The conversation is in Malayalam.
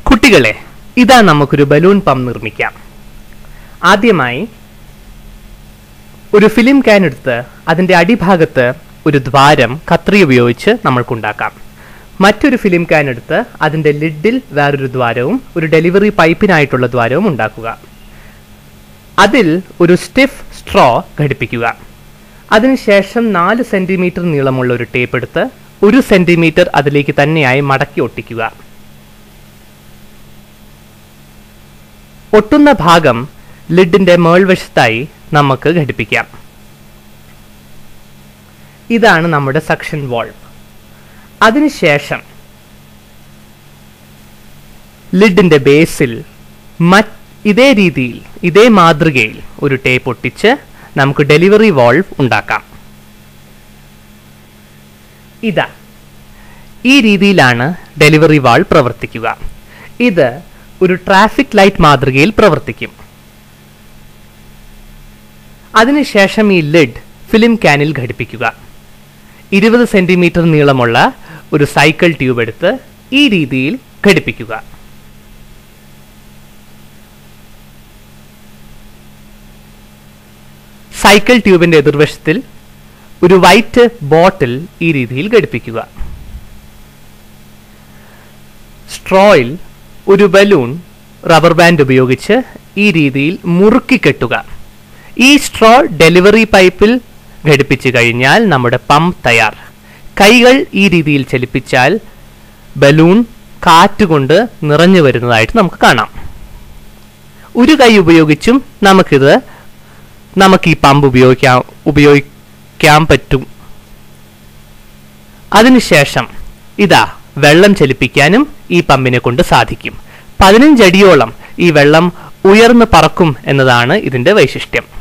കുട്ടികളെ ഇതാ നമുക്കൊരു ബലൂൺ പമ്പ് നിർമ്മിക്കാം ആദ്യമായി ഒരു ഫിലിം ക്യാൻ എടുത്ത് അതിൻ്റെ അടിഭാഗത്ത് ഒരു ദ്വാരം കത്രി ഉപയോഗിച്ച് നമ്മൾക്കുണ്ടാക്കാം മറ്റൊരു ഫിലിം ക്യാൻ എടുത്ത് അതിൻ്റെ ലിഡിൽ വേറൊരു ദ്വാരവും ഒരു ഡെലിവറി പൈപ്പിനായിട്ടുള്ള ദ്വാരവും ഉണ്ടാക്കുക അതിൽ ഒരു സ്റ്റിഫ് സ്ട്രോ ഘടിപ്പിക്കുക അതിനുശേഷം നാല് സെന്റിമീറ്റർ നീളമുള്ള ഒരു ടേപ്പ് എടുത്ത് ഒരു സെന്റിമീറ്റർ അതിലേക്ക് തന്നെയായി മടക്കി ഒട്ടിക്കുക ഒട്ടുന്ന ഭാഗം ലിഡിന്റെ മേൾവശത്തായി നമുക്ക് ഘടിപ്പിക്കാം ഇതാണ് നമ്മുടെ സക്ഷൻ വാൾവ് അതിനുശേഷം ലിഡിന്റെ ബേസിൽ മറ്റ് ഇതേ രീതിയിൽ ഇതേ മാതൃകയിൽ ഒരു ടേപ്പ് ഒട്ടിച്ച് നമുക്ക് ഡെലിവറി വാൾവ് ഉണ്ടാക്കാം ഇതാ ഈ രീതിയിലാണ് ഡെലിവറി വാൾ പ്രവർത്തിക്കുക ഇത് ഒരു ട്രാഫിക് ലൈറ്റ് മാതൃകയിൽ പ്രവർത്തിക്കും അതിനുശേഷം ഈ ലിഡ് ഫിലിം ക്യാനിൽ ഘടിപ്പിക്കുക ഇരുപത് സെന്റിമീറ്റർ നീളമുള്ള ഒരു സൈക്കിൾ ട്യൂബ് എടുത്ത് ഈ രീതിയിൽ ഘടിപ്പിക്കുക സൈക്കിൾ ട്യൂബിന്റെ എതിർവശത്തിൽ ഒരു വൈറ്റ് ബോട്ടിൽ ഈ രീതിയിൽ ഘടിപ്പിക്കുക സ്ട്രോയിൽ ഒരു ബലൂൺ റബ്ബർ ബാൻഡ് ഉപയോഗിച്ച് ഈ രീതിയിൽ മുറുക്കി കെട്ടുക ഈ സ്ട്രോ ഡെലിവറി പൈപ്പിൽ ഘടിപ്പിച്ചു കഴിഞ്ഞാൽ നമ്മുടെ പമ്പ് തയ്യാർ കൈകൾ ഈ രീതിയിൽ ചലിപ്പിച്ചാൽ ബലൂൺ കാറ്റുകൊണ്ട് നിറഞ്ഞു വരുന്നതായിട്ട് നമുക്ക് കാണാം ഒരു കൈ ഉപയോഗിച്ചും നമുക്കിത് നമുക്ക് ഈ പമ്പ് ഉപയോഗിക്കാം ഉപയോഗിക്കാൻ പറ്റും അതിനുശേഷം ഇതാ വെള്ളം ചലിപ്പിക്കാനും ഈ പമ്പിനെ കൊണ്ട് സാധിക്കും പതിനഞ്ചടിയോളം ഈ വെള്ളം ഉയർന്ന് പറക്കും എന്നതാണ് ഇതിന്റെ വൈശിഷ്ട്യം